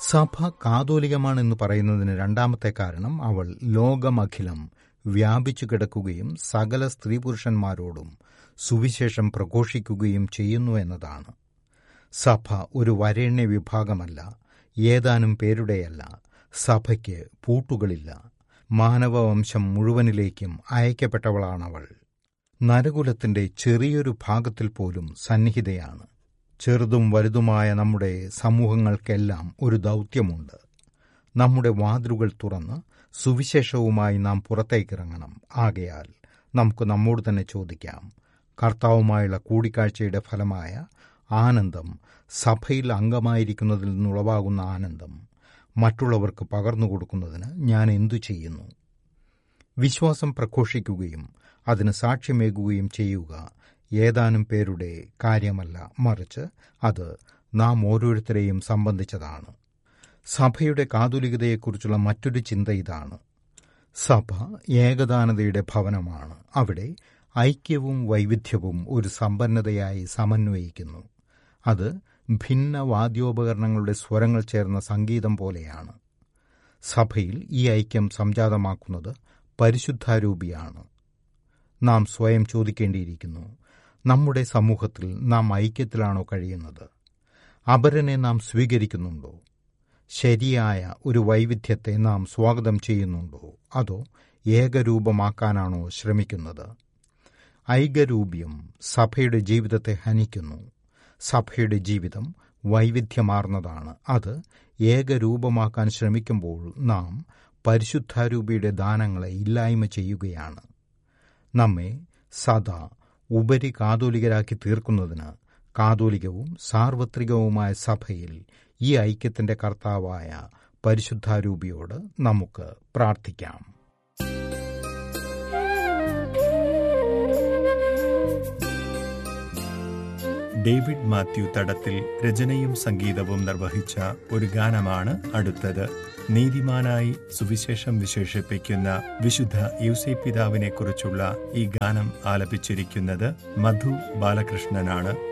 സഭ കാതോലികമാണെന്ന് പറയുന്നതിന് രണ്ടാമത്തെ കാരണം അവൾ ലോകമഖിലം വ്യാപിച്ചു കിടക്കുകയും സകല സ്ത്രീ പുരുഷന്മാരോടും സുവിശേഷം പ്രഘോഷിക്കുകയും ചെയ്യുന്നു എന്നതാണ് സഭ ഒരു വരേണ്യ വിഭാഗമല്ല ഏതാനും പേരുടെയല്ല സഭയ്ക്ക് പൂട്ടുകളില്ല മാനവവംശം മുഴുവനിലേക്കും അയക്കപ്പെട്ടവളാണവൾ നരകുലത്തിന്റെ ചെറിയൊരു ഭാഗത്തിൽ പോലും സന്നിഹിതയാണ് ചെറുതും വലുതുമായ നമ്മുടെ സമൂഹങ്ങൾക്കെല്ലാം ഒരു ദൗത്യമുണ്ട് നമ്മുടെ വാതിലുകൾ തുറന്ന് സുവിശേഷവുമായി നാം പുറത്തേക്കിറങ്ങണം ആകയാൽ നമുക്ക് നമ്മോട് തന്നെ ചോദിക്കാം കർത്താവുമായുള്ള കൂടിക്കാഴ്ചയുടെ ഫലമായ ആനന്ദം സഭയിൽ അംഗമായിരിക്കുന്നതിൽ നിന്നുളവാകുന്ന ആനന്ദം മറ്റുള്ളവർക്ക് പകർന്നു കൊടുക്കുന്നതിന് ഞാൻ എന്തു ചെയ്യുന്നു വിശ്വാസം പ്രഘോഷിക്കുകയും അതിന് സാക്ഷ്യമേകുകയും ചെയ്യുക ഏതാനും പേരുടെ കാര്യമല്ല മറിച്ച് അത് നാം ഓരോരുത്തരെയും സംബന്ധിച്ചതാണ് സഭയുടെ കാതുലികതയെക്കുറിച്ചുള്ള മറ്റൊരു ചിന്ത ഇതാണ് സഭ ഏകദാനതയുടെ ഭവനമാണ് അവിടെ ഐക്യവും വൈവിധ്യവും ഒരു സമ്പന്നതയായി സമന്വയിക്കുന്നു അത് ഭിന്ന വാദ്യോപകരണങ്ങളുടെ സ്വരങ്ങൾ ചേർന്ന സംഗീതം പോലെയാണ് സഭയിൽ ഈ ഐക്യം സംജാതമാക്കുന്നത് പരിശുദ്ധാരൂപിയാണ് നാം സ്വയം ചോദിക്കേണ്ടിയിരിക്കുന്നു നമ്മുടെ സമൂഹത്തിൽ നാം ഐക്യത്തിലാണോ കഴിയുന്നത് അപരനെ നാം സ്വീകരിക്കുന്നുണ്ടോ ശരിയായ ഒരു വൈവിധ്യത്തെ നാം സ്വാഗതം ചെയ്യുന്നുണ്ടോ അതോ ഏകരൂപമാക്കാനാണോ ശ്രമിക്കുന്നത് ഐകരൂപ്യം സഭയുടെ ജീവിതത്തെ ഹനിക്കുന്നു സഭയുടെ ജീവിതം വൈവിധ്യമാർന്നതാണ് അത് ഏകരൂപമാക്കാൻ ശ്രമിക്കുമ്പോൾ നാം പരിശുദ്ധാരൂപിയുടെ ദാനങ്ങളെ ഇല്ലായ്മ ചെയ്യുകയാണ് നമ്മെ സദാ ഉപരി കാതോലികരാക്കി തീർക്കുന്നതിന് കാതോലികവും സാർവത്രികവുമായ സഭയിൽ ഈ ഐക്യത്തിന്റെ കർത്താവായ പരിശുദ്ധാരൂപിയോട് നമുക്ക് പ്രാർത്ഥിക്കാം ഡേവിഡ് മാത്യു തടത്തിൽ രചനയും സംഗീതവും നിർവഹിച്ച ഒരു ഗാനമാണ് അടുത്തത് നീതിമാനായി സുവിശേഷം വിശേഷിപ്പിക്കുന്ന വിശുദ്ധ യൂസേ പിതാവിനെ കുറിച്ചുള്ള ഈ ഗാനം ആലപിച്ചിരിക്കുന്നത് മധു ബാലകൃഷ്ണനാണ്